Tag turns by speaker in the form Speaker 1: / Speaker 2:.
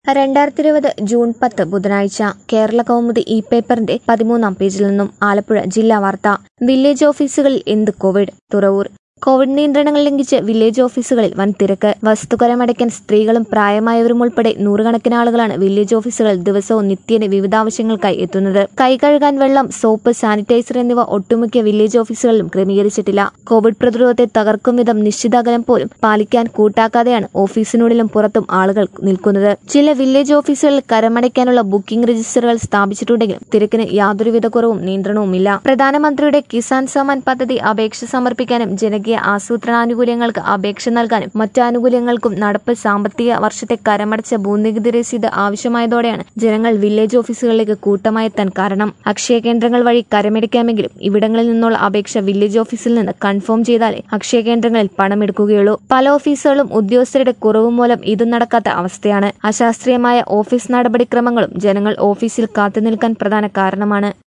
Speaker 1: രണ്ടായിരത്തി ഇരുപത് ജൂൺ പത്ത് ബുധനാഴ്ച കേരള കൗമുദി ഇ പേപ്പറിന്റെ പതിമൂന്നാം പേജിൽ നിന്നും ആലപ്പുഴ ജില്ലാ വാർത്ത വില്ലേജ് ഓഫീസുകളിൽ എന്ത് കോവിഡ് തുറവൂർ കോവിഡ് നിയന്ത്രണങ്ങൾ ലംഘിച്ച് വില്ലേജ് ഓഫീസുകളിൽ വൻ തിരക്ക് വസ്തുക്കരമടയ്ക്കാൻ സ്ത്രീകളും പ്രായമായവരും ഉൾപ്പെടെ നൂറുകണക്കിന് ആളുകളാണ് വില്ലേജ് ഓഫീസുകളിൽ ദിവസവും നിത്യേന വിവിധ ആവശ്യങ്ങൾക്കായി എത്തുന്നത് കൈ കഴുകാൻ വെള്ളം സോപ്പ് സാനിറ്റൈസർ എന്നിവ ഒട്ടുമിക്ക വില്ലേജ് ഓഫീസുകളിലും ക്രമീകരിച്ചിട്ടില്ല കോവിഡ് പ്രതിരോധത്തെ തകർക്കും വിധം നിശ്ചിത അകലം പോലും പാലിക്കാൻ കൂട്ടാക്കാതെയാണ് ഓഫീസിനുള്ളിലും പുറത്തും ആളുകൾ നിൽക്കുന്നത് ചില വില്ലേജ് ഓഫീസുകളിൽ കരമടയ്ക്കാനുള്ള ബുക്കിംഗ് രജിസ്റ്ററുകൾ സ്ഥാപിച്ചിട്ടുണ്ടെങ്കിലും തിരക്കിന് യാതൊരുവിധ കുറവും നിയന്ത്രണവുമില്ല പ്രധാനമന്ത്രിയുടെ കിസാൻ സമ്മാൻ പദ്ധതി അപേക്ഷ സമർപ്പിക്കാനും ജനകീയ ആസൂത്രണാനുകൂല്യങ്ങൾക്ക് അപേക്ഷ നൽകാനും മറ്റു ആനുകൂല്യങ്ങൾക്കും നടപ്പ് സാമ്പത്തിക വർഷത്തെ കരമടച്ച ഭൂനികുതി രസീത് ആവശ്യമായതോടെയാണ് ജനങ്ങൾ വില്ലേജ് ഓഫീസുകളിലേക്ക് കൂട്ടമായി എത്താൻ കാരണം അക്ഷയ കേന്ദ്രങ്ങൾ വഴി കരമടയ്ക്കാമെങ്കിലും ഇവിടങ്ങളിൽ നിന്നുള്ള അപേക്ഷ വില്ലേജ് ഓഫീസിൽ നിന്ന് കൺഫേം ചെയ്താലേ അക്ഷയ കേന്ദ്രങ്ങളിൽ പണമെടുക്കുകയുള്ളൂ പല ഓഫീസുകളും ഉദ്യോഗസ്ഥരുടെ കുറവ് മൂലം ഇതും നടക്കാത്ത അവസ്ഥയാണ് അശാസ്ത്രീയമായ ഓഫീസ് നടപടിക്രമങ്ങളും ജനങ്ങൾ ഓഫീസിൽ കാത്തുനിൽക്കാൻ പ്രധാന കാരണമാണ്